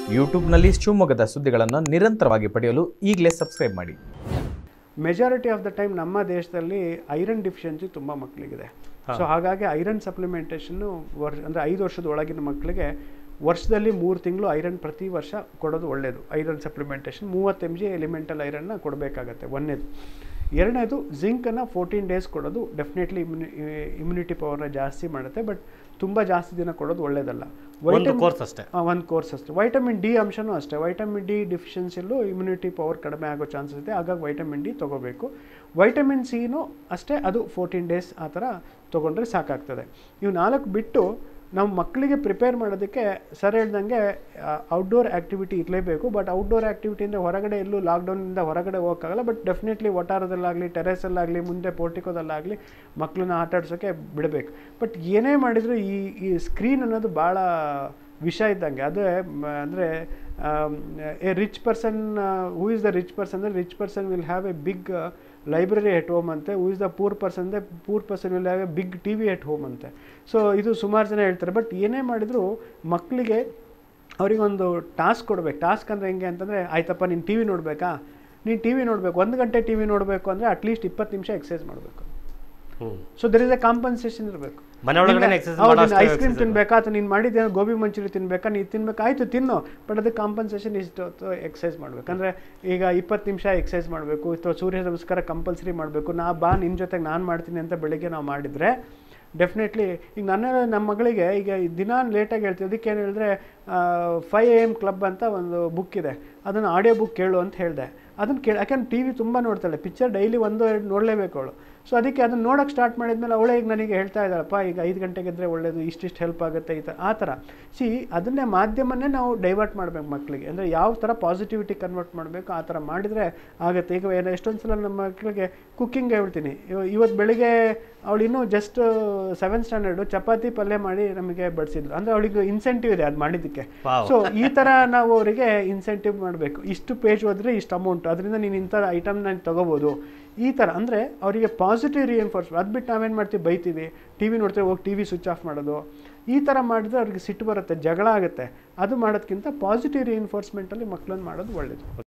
ಯೂಟ್ಯೂಬ್ನಲ್ಲಿ ಶಿವಮೊಗ್ಗದ ಸುದ್ದಿಗಳನ್ನು ನಿರಂತರವಾಗಿ ಪಡೆಯಲು ಈಗಲೇ ಸಬ್ಸ್ಕ್ರೈಬ್ ಮಾಡಿ ಮೆಜಾರಿಟಿ ಆಫ್ ದ ಟೈಮ್ ನಮ್ಮ ದೇಶದಲ್ಲಿ ಐರನ್ ಡಿಫಿಷಿಯನ್ಸಿ ತುಂಬ ಮಕ್ಕಳಿಗಿದೆ ಸೊ ಹಾಗಾಗಿ ಐರನ್ ಸಪ್ಲಿಮೆಂಟೇಷನ್ನು ವರ್ಷ ಅಂದರೆ ಐದು ವರ್ಷದ ಒಳಗಿನ ಮಕ್ಕಳಿಗೆ ವರ್ಷದಲ್ಲಿ ಮೂರು ತಿಂಗಳು ಐರನ್ ಪ್ರತಿ ವರ್ಷ ಕೊಡೋದು ಒಳ್ಳೆಯದು ಐರನ್ ಸಪ್ಲಿಮೆಂಟೇಷನ್ ಮೂವತ್ತು ಎಮ್ ಜಿ ಎಲಿಮೆಂಟಲ್ ಐರನ್ನ ಕೊಡಬೇಕಾಗತ್ತೆ ಒಂದನೇದು ಎರಡನೇದು ಜಿಂಕನ್ನು ಫೋರ್ಟೀನ್ ಡೇಸ್ ಕೊಡೋದು ಡೆಫಿನೆಟ್ಲಿ ಇಮ್ಯುನಿ ಇಮ್ಯುನಿಟಿ ಪವರ್ನ ಜಾಸ್ತಿ ಮಾಡುತ್ತೆ ಬಟ್ ತುಂಬ ಜಾಸ್ತಿ ದಿನ ಕೊಡೋದು ಒಳ್ಳೆಯದಲ್ಲ ಒಂದು ಕೋರ್ಸ್ ಅಷ್ಟೇ ಒಂದು ಕೋರ್ಸ್ ಅಷ್ಟೇ ವೈಟಮಿನ್ ಡಿ ಅಂಶನೂ ಅಷ್ಟೇ ವೈಟಮಿನ್ ಡಿ ಡಿಫಿಷಿಯನ್ಸಿಲೂ ಇಮ್ಯುನಿಟಿ ಪವರ್ ಕಡಿಮೆ ಆಗೋ ಚಾನ್ಸಸ್ ಇದೆ ಹಾಗಾಗಿ ವೈಟಮಿನ್ ಡಿ ತೊಗೋಬೇಕು ವೈಟಮಿನ್ ಸಿನೂ ಅಷ್ಟೇ ಅದು ಫೋರ್ಟೀನ್ ಡೇಸ್ ಆ ಥರ ತೊಗೊಂಡ್ರೆ ಸಾಕಾಗ್ತದೆ ಇವು ನಾಲ್ಕು ಬಿಟ್ಟು ನಾವು ಮಕ್ಕಳಿಗೆ ಪ್ರಿಪೇರ್ ಮಾಡೋದಕ್ಕೆ ಸರ್ ಹೇಳ್ದಂಗೆ ಔಟ್ಡೋರ್ ಆ್ಯಕ್ಟಿವಿಟಿ ಇರಲೇಬೇಕು ಬಟ್ ಔಟ್ಡೋರ್ ಆ್ಯಕ್ಟಿವಿಟಿಯಿಂದ ಹೊರಗಡೆ ಎಲ್ಲೂ ಲಾಕ್ಡೌನಿಂದ ಹೊರಗಡೆ ಹೋಗೋಕ್ಕಾಗಲ್ಲ ಬಟ್ ಡೆಫಿನೆಟ್ಲಿ ಒಟಾರದಲ್ಲಾಗಲಿ ಟೆರೆಸಲ್ಲಾಗಲಿ ಮುಂದೆ ಪೋರ್ಟಿಕೋದಲ್ಲಾಗಲಿ ಮಕ್ಕಳನ್ನ ಆಟ ಆಡ್ಸೋಕ್ಕೆ ಬಿಡಬೇಕು ಬಟ್ ಏನೇ ಮಾಡಿದರೂ ಈ ಈ ಸ್ಕ್ರೀನ್ ಅನ್ನೋದು ಭಾಳ ವಿಷ ಇದ್ದಂಗೆ ಅದು ಅಂದರೆ a rich person who is the rich person ಅಂದರೆ rich person will have a big library at home ಅಂತೆ who is the poor person ಅಂದರೆ poor person will have a big T V at home ಅಂತೆ so ಇದು ಸುಮಾರು ಜನ ಹೇಳ್ತಾರೆ but ಏನೇ ಮಾಡಿದರೂ ಮಕ್ಕಳಿಗೆ ಅವರಿಗೊಂದು ಟಾಸ್ಕ್ ಕೊಡಬೇಕು ಟಾಸ್ಕ್ ಅಂದರೆ ಹೆಂಗೆ ಅಂತಂದರೆ ಆಯ್ತಪ್ಪ ನೀನು ಟಿ ವಿ ನೋಡಬೇಕಾ ನೀನು ಟಿ ವಿ ನೋಡಬೇಕು ಒಂದು ಗಂಟೆ ಟಿ ವಿ ನೋಡಬೇಕು ಅಂದರೆ ಅಟ್ಲೀಸ್ಟ್ ಇಪ್ಪತ್ತು ನಿಮಿಷ ಎಕ್ಸಸೈಸ್ ಮಾಡಬೇಕು hmm so there is a compensation ಇರಬೇಕು ಮನೆ ಒಳಗಡೆ exercise ಮಾಡೋ ಅಷ್ಟೇ ಐಸ್ ಕ್ರೀಮ್ exercise ತಿನ್ಬೇಕಾ ಅಥವಾ ನೀನು ಮಾಡಿದ್ದೇನೋ ಗೋಬಿ ಮಂಚೂರಿ ತಿನ್ಬೇಕಾ ನೀನು ತಿನ್ಬೇಕಾ ಆಯಿತು ತಿನ್ನು ಬಟ್ ಅದಕ್ಕೆ ಕಾಂಪನ್ಸೇಷನ್ ಇಷ್ಟು ಎಕ್ಸಸೈಸ್ ಮಾಡಬೇಕು ಅಂದರೆ ಈಗ ಇಪ್ಪತ್ತು ನಿಮಿಷ ಎಕ್ಸಸೈಸ್ ಮಾಡಬೇಕು ಅಥವಾ ಸೂರ್ಯ ನಮಸ್ಕಾರ ಕಂಪಲ್ಸರಿ ಮಾಡಬೇಕು ನಾ ಬಾ ನಿನ್ನ ಜೊತೆಗೆ ನಾನು ಮಾಡ್ತೀನಿ ಅಂತ ಬೆಳಿಗ್ಗೆ ನಾವು ಮಾಡಿದರೆ ಡೆಫಿನೆಟ್ಲಿ ಈಗ ನನ್ನ ನಮ್ಮ ಮಗಳಿಗೆ ಈಗ ದಿನ ಲೇಟಾಗಿ ಹೇಳ್ತೀವಿ ಅದಕ್ಕೆ ಏನು ಹೇಳಿದ್ರೆ ಫೈ ಎ ಎಮ್ ಕ್ಲಬ್ ಅಂತ ಒಂದು ಬುಕ್ ಇದೆ ಅದನ್ನು ಆಡಿಯೋ ಬುಕ್ ಕೇಳು ಅಂತ ಹೇಳಿದೆ ಅದನ್ನು ಕೇಳಿ ಯಾಕಂದ್ರೆ ಟಿ ವಿ ತುಂಬ ನೋಡ್ತಾಳೆ ಪಿಕ್ಚರ್ ಡೈಲಿ ಒಂದು ಎರಡು ನೋಡಲೇಬೇಕು ಅವಳು ಸೊ ಅದಕ್ಕೆ ಅದನ್ನು ನೋಡೋಕ್ಕೆ ಸ್ಟಾರ್ಟ್ ಮಾಡಿದ್ಮೇಲೆ ಅವಳೇ ಈಗ ನನಗೆ ಹೇಳ್ತಾ ಇದ್ದಾಳಪ್ಪ ಈಗ ಐದು ಗಂಟೆಗೆ ಇದ್ದರೆ ಒಳ್ಳೇದು ಇಷ್ಟಿಷ್ಟು ಹೆಲ್ಪ್ ಆಗುತ್ತೆ ಈ ಥರ ಆ ಥರ ಸಿ ಅದನ್ನೇ ಮಾಧ್ಯಮನೇ ನಾವು ಡೈವರ್ಟ್ ಮಾಡಬೇಕು ಮಕ್ಕಳಿಗೆ ಅಂದರೆ ಯಾವ ಥರ ಪಾಸಿಟಿವಿಟಿ ಕನ್ವರ್ಟ್ ಮಾಡಬೇಕು ಆ ಥರ ಮಾಡಿದರೆ ಆಗುತ್ತೆ ಈಗ ಏನು ಎಷ್ಟೊಂದು ಸಲ ನಮ್ಮ ಮಕ್ಕಳಿಗೆ ಕುಕ್ಕಿಂಗ್ ಹೇಳ್ತೀನಿ ಇವ- ಇವತ್ತು ಬೆಳಿಗ್ಗೆ ಅವಳು ಇನ್ನೂ ಜಸ್ಟ್ ಸೆವೆಂತ್ ಸ್ಟ್ಯಾಂಡರ್ಡು ಚಪಾತಿ ಪಲ್ಯ ಮಾಡಿ ನಮಗೆ ಬಡಿಸಿದ್ರು ಅಂದರೆ ಅವಳಿಗೆ ಇನ್ಸೆಂಟಿವ್ ಇದೆ ಅದು ಮಾಡಿದ್ದಕ್ಕೆ Wow. ಸೊ ಈ ಥರ ನಾವು ಅವರಿಗೆ ಇನ್ಸೆಂಟಿವ್ ಮಾಡಬೇಕು ಇಷ್ಟು ಪೇಜ್ ಹೋದರೆ ಇಷ್ಟು ಅಮೌಂಟ್ ಅದರಿಂದ ನೀನು ಇಂಥ ಐಟಮ್ ನಾನು ತೊಗೋಬೋದು ಈ ಥರ ಅಂದರೆ ಅವರಿಗೆ ಪಾಸಿಟಿವ್ ರಿಎನ್ಫೋರ್ಸ್ಮೆಂಟ್ ಅದು ಬಿಟ್ಟು ನಾವೇನು ಮಾಡ್ತೀವಿ ಬೈತೀವಿ ಟಿ ವಿ ನೋಡ್ತೀವಿ ಹೋಗಿ ಟಿ ವಿ ಸ್ವಿಚ್ ಆಫ್ ಮಾಡೋದು ಈ ಥರ ಮಾಡಿದ್ರೆ ಅವ್ರಿಗೆ ಸಿಟ್ಟು ಬರುತ್ತೆ ಜಗಳ ಆಗುತ್ತೆ ಅದು ಮಾಡೋದಕ್ಕಿಂತ ಪಾಸಿಟಿವ್ ರಿಎನ್ಫೋರ್ಸ್ಮೆಂಟಲ್ಲಿ ಮಕ್ಕಳನ್ನು ಮಾಡೋದು ಒಳ್ಳೆಯದು